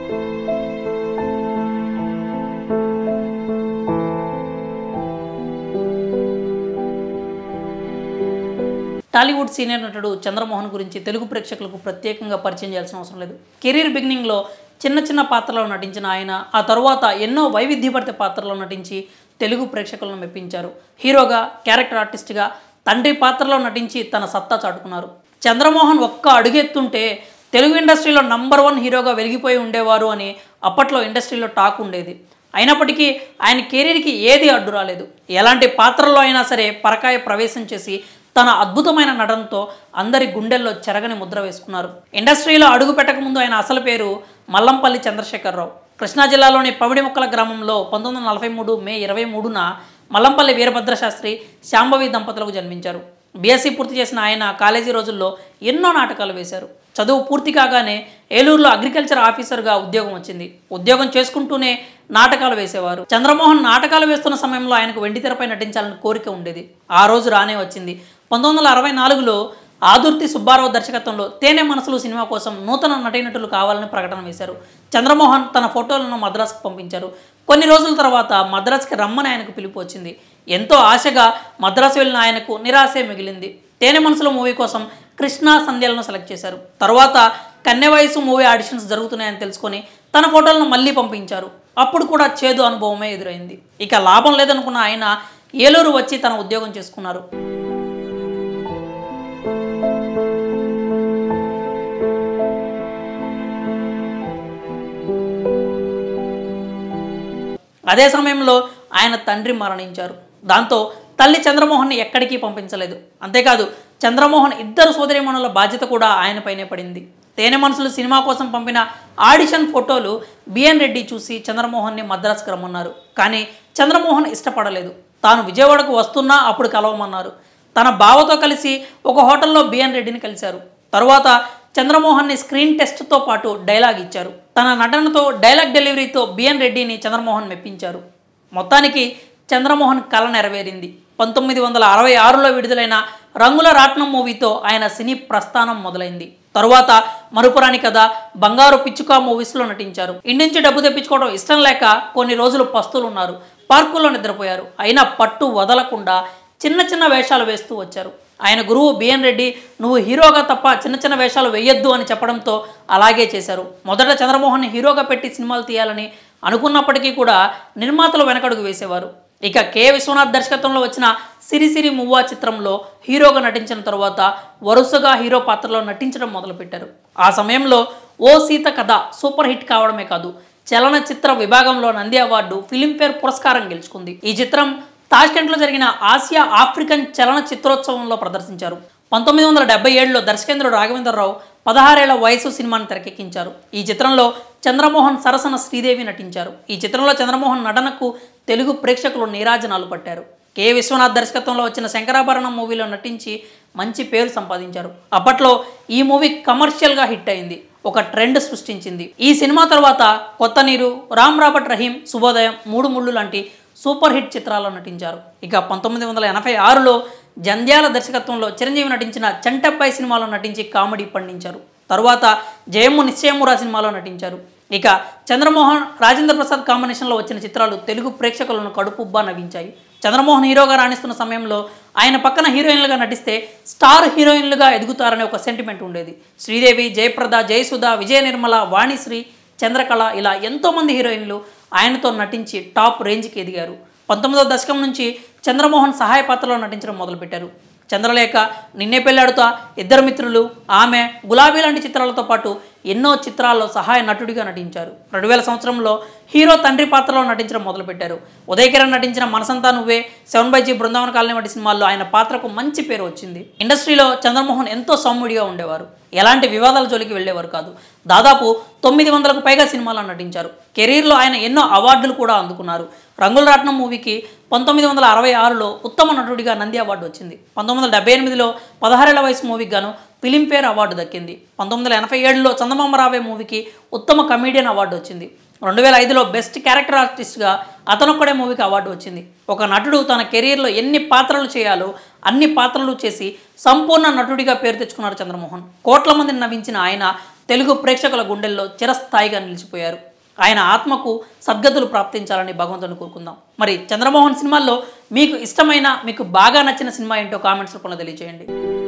Tollywood senior నటుడు చంద్రమోహన్ గురించి తెలుగు ప్రేక్షకులకు ప్రత్యేకంగా పరిచయం చేయాల్సిన అవసరం లేదు కెరీర్ బిగినింగ్లో చిన్న చిన్న పాత్రలో నటించిన ఆయన ఆ తరువాత ఎన్నో వైవిధ్యభరిత పాత్రలో నటించి తెలుగు ప్రేక్షకులను మెప్పించారు హీరోగా క్యారెక్టర్ ఆర్టిస్ట్గా తండ్రి పాత్రలో నటించి తన సత్తా చాటుకున్నారు చంద్రమోహన్ ఒక్క అడుగెత్తుంటే తెలుగు ఇండస్ట్రీలో నంబర్ వన్ హీరోగా వెలిగిపోయి ఉండేవారు అని అప్పట్లో ఇండస్ట్రీలో టాక్ ఉండేది అయినప్పటికీ ఆయన కెరీర్కి ఏది అడ్డు రాలేదు ఎలాంటి పాత్రల్లో అయినా సరే పరకాయ ప్రవేశం చేసి తన అద్భుతమైన నటనతో అందరి గుండెల్లో చెరగని ముద్ర వేసుకున్నారు ఇండస్ట్రీలో అడుగు పెట్టకముందు ఆయన అసలు పేరు మల్లంపల్లి చంద్రశేఖరరావు కృష్ణా జిల్లాలోని పమిడిమొక్కల గ్రామంలో పంతొమ్మిది వందల నలభై మూడు మే ఇరవై మూడున మల్లంపల్లి వీరభద్ర శాస్త్రి శాంభవి దంపతులకు జన్మించారు బీఎస్సీ పూర్తి చేసిన ఆయన కాలేజీ రోజుల్లో ఎన్నో నాటకాలు వేశారు చదువు పూర్తి కాగానే ఏలూరులో అగ్రికల్చర్ ఆఫీసర్గా ఉద్యోగం వచ్చింది ఉద్యోగం చేసుకుంటూనే నాటకాలు వేసేవారు చంద్రమోహన్ నాటకాలు వేస్తున్న సమయంలో ఆయనకు వెండితెరపై నటించాలని కోరిక ఉండేది ఆ రోజు రానే వచ్చింది పంతొమ్మిది వందల అరవై నాలుగులో ఆదుర్తి సుబ్బారావు దర్శకత్వంలో తేనె మనసులు సినిమా కోసం నూతన నటీనటులు కావాలని ప్రకటన వేశారు చంద్రమోహన్ తన ఫోటోలను మద్రాసుకు పంపించారు కొన్ని రోజుల తర్వాత మద్రాసుకి రమ్మని ఆయనకు పిలుపు వచ్చింది ఎంతో ఆశగా మద్రాసు వెళ్ళిన ఆయనకు నిరాశే మిగిలింది తేనె మనసుల మూవీ కోసం కృష్ణా సంధ్యలను సెలెక్ట్ చేశారు తర్వాత కన్నె వయసు మూవీ ఆడిషన్స్ జరుగుతున్నాయని తెలుసుకొని తన ఫోటోలను మళ్ళీ పంపించారు అప్పుడు కూడా చేదు అనుభవమే ఎదురైంది ఇక లాభం లేదనుకున్న ఆయన ఏలూరు వచ్చి తన ఉద్యోగం చేసుకున్నారు అదే సమయంలో ఆయన తండ్రి మరణించారు దాంతో తల్లి చంద్రమోహన్ని ఎక్కడికి పంపించలేదు అంతేకాదు చంద్రమోహన్ ఇద్దరు సోదరిమణుల బాధ్యత కూడా ఆయనపైనే పడింది తేనె మనసులు సినిమా కోసం పంపిన ఆడిషన్ ఫోటోలు బిఎన్ రెడ్డి చూసి చంద్రమోహన్ని మద్రాసుకు రమ్మన్నారు కానీ చంద్రమోహన్ ఇష్టపడలేదు తాను విజయవాడకు వస్తున్నా అప్పుడు కలవమన్నారు తన బావతో కలిసి ఒక హోటల్లో బిఎన్ రెడ్డిని కలిశారు తరువాత చంద్రమోహన్ని స్క్రీన్ టెస్ట్తో పాటు డైలాగ్ ఇచ్చారు తన నటనతో డైలాగ్ డెలివరీతో బిఎన్ రెడ్డిని చంద్రమోహన్ మెప్పించారు మొత్తానికి చంద్రమోహన్ కళ నెరవేరింది పంతొమ్మిది వందల అరవై ఆరులో విడుదలైన రంగుల రాట్నం మూవీతో ఆయన సినీ ప్రస్థానం మొదలైంది తరువాత మరుపురాని కథ బంగారు పిచ్చుక మూవీస్లో నటించారు ఇంటి నుంచి డబ్బు తెప్పించుకోవడం ఇష్టం లేక కొన్ని రోజులు పస్తులు ఉన్నారు పార్కుల్లో నిద్రపోయారు అయినా పట్టు వదలకుండా చిన్న చిన్న వేషాలు వేస్తూ వచ్చారు ఆయన గురువు బిఎన్ రెడ్డి నువ్వు హీరోగా తప్ప చిన్న చిన్న వేషాలు వేయొద్దు అని చెప్పడంతో అలాగే చేశారు మొదట చంద్రమోహన్ హీరోగా పెట్టి సినిమాలు తీయాలని అనుకున్నప్పటికీ కూడా నిర్మాతలు వెనకడుగు వేసేవారు ఇక కె విశ్వనాథ్ దర్శకత్వంలో వచ్చిన సిరిసిరి మువ్వా చిత్రంలో హీరోగా నటించిన తరువాత వరుసగా హీరో పాత్రలో నటించడం మొదలుపెట్టారు ఆ సమయంలో ఓ సీత కథ సూపర్ హిట్ కావడమే కాదు చలనచిత్ర విభాగంలో నంది అవార్డు ఫిలింఫేర్ పురస్కారం గెలుచుకుంది ఈ చిత్రం తాష్కెంట్లో జరిగిన ఆసియా ఆఫ్రికన్ చలన చిత్రోత్సవంలో ప్రదర్శించారు పంతొమ్మిది వందల డెబ్బై ఏడులో దర్శకేంద్రుడు రాఘవేంద్రరావు పదహారేళ్ల వయసు సినిమాను తెరకెక్కించారు ఈ చిత్రంలో చంద్రమోహన్ సరసన శ్రీదేవి నటించారు ఈ చిత్రంలో చంద్రమోహన్ నటనకు తెలుగు ప్రేక్షకులు నీరాజనాలు పట్టారు కె విశ్వనాథ్ దర్శకత్వంలో వచ్చిన శంకరాభరణం మూవీలో నటించి మంచి పేరు సంపాదించారు అప్పట్లో ఈ మూవీ కమర్షియల్గా హిట్ అయింది ఒక ట్రెండ్ సృష్టించింది ఈ సినిమా తర్వాత కొత్త నీరు రామ్ రాబర్ట్ రహీం శుభోదయం మూడు ముళ్ళు లాంటి సూపర్ హిట్ చిత్రాల్లో నటించారు ఇక పంతొమ్మిది వందల ఎనభై ఆరులో జంధ్యాల దర్శకత్వంలో చిరంజీవి నటించిన చంటబ్బాయి సినిమాలో నటించి కామెడీ పండించారు తరువాత జయము నిశ్చయమురా సినిమాలో నటించారు ఇక చంద్రమోహన్ రాజేంద్ర ప్రసాద్ కాంబినేషన్లో వచ్చిన చిత్రాలు తెలుగు ప్రేక్షకులను కడుపుబ్బా నవ్వించాయి చంద్రమోహన్ హీరోగా రాణిస్తున్న సమయంలో ఆయన పక్కన హీరోయిన్లుగా నటిస్తే స్టార్ హీరోయిన్లుగా ఎదుగుతారనే ఒక సెంటిమెంట్ ఉండేది శ్రీదేవి జయప్రద జయసుధ విజయ నిర్మల వాణిశ్రీ చంద్రకళ ఇలా ఎంతోమంది హీరోయిన్లు ఆయనతో నటించి టాప్ రేంజ్కి ఎదిగారు పంతొమ్మిదవ దశకం నుంచి చంద్రమోహన్ సహాయ పాత్రలో నటించడం మొదలుపెట్టారు చంద్రలేఖ నిన్నే పెళ్ళాడుతా ఇద్దరు మిత్రులు ఆమె గులాబీ లాంటి చిత్రాలతో పాటు ఎన్నో చిత్రాల్లో సహాయ నటుడిగా నటించారు రెండు వేల సంవత్సరంలో హీరో తండ్రి పాత్రలో నటించడం మొదలుపెట్టారు ఉదయ్ కిరణ్ నటించిన Manasantha Nuvve seven by G Brindavan colony వంటి సినిమాల్లో ఆయన పాత్రకు మంచి పేరు వచ్చింది ఇండస్ట్రీలో చంద్రమోహన్ ఎంతో సౌమ్యుడిగా ఉండేవారు ఎలాంటి వివాదాల జోలికి వెళ్ళేవారు కాదు దాదాపు తొమ్మిది వందలకు పైగా సినిమాల్లో నటించారు కెరీర్లో ఆయన ఎన్నో అవార్డులు కూడా అందుకున్నారు రంగుల రాట్నం మూవీకి పంతొమ్మిది వందల అరవై ఆరులో ఉత్తమ నటుడిగా నంది అవార్డు వచ్చింది పంతొమ్మిది వందల డెబ్బై ఎనిమిదిలో పదహారేళ్ల వయసు మూవీకి గాను ఫిలింఫేర్ అవార్డు దక్కింది పంతొమ్మిది వందల ఎనభై ఏడులో చందమామ రావే మూవీకి ఉత్తమ కమీడియన్ అవార్డు వచ్చింది రెండు వేల ఐదులో బెస్ట్ క్యారెక్టర్ ఆర్టిస్ట్గా అతనొక్కడే మూవీకి అవార్డు వచ్చింది ఒక నటుడు తన కెరీర్లో ఎన్ని పాత్రలు చేయాలో అన్ని పాత్రలు చేసి సంపూర్ణ నటుడిగా పేరు తెచ్చుకున్నారు చంద్రమోహన్ కోట్ల మందిని నవ్వించిన ఆయన తెలుగు ప్రేక్షకుల గుండెల్లో చిరస్థాయిగా నిలిచిపోయారు ఆయన ఆత్మకు సద్గతులు ప్రాప్తించాలని భగవంతుని కోరుకుందాం మరి చంద్రమోహన్ సినిమాల్లో మీకు ఇష్టమైన మీకు బాగా నచ్చిన సినిమా ఏంటో కామెంట్స్ రూపంలో తెలియజేయండి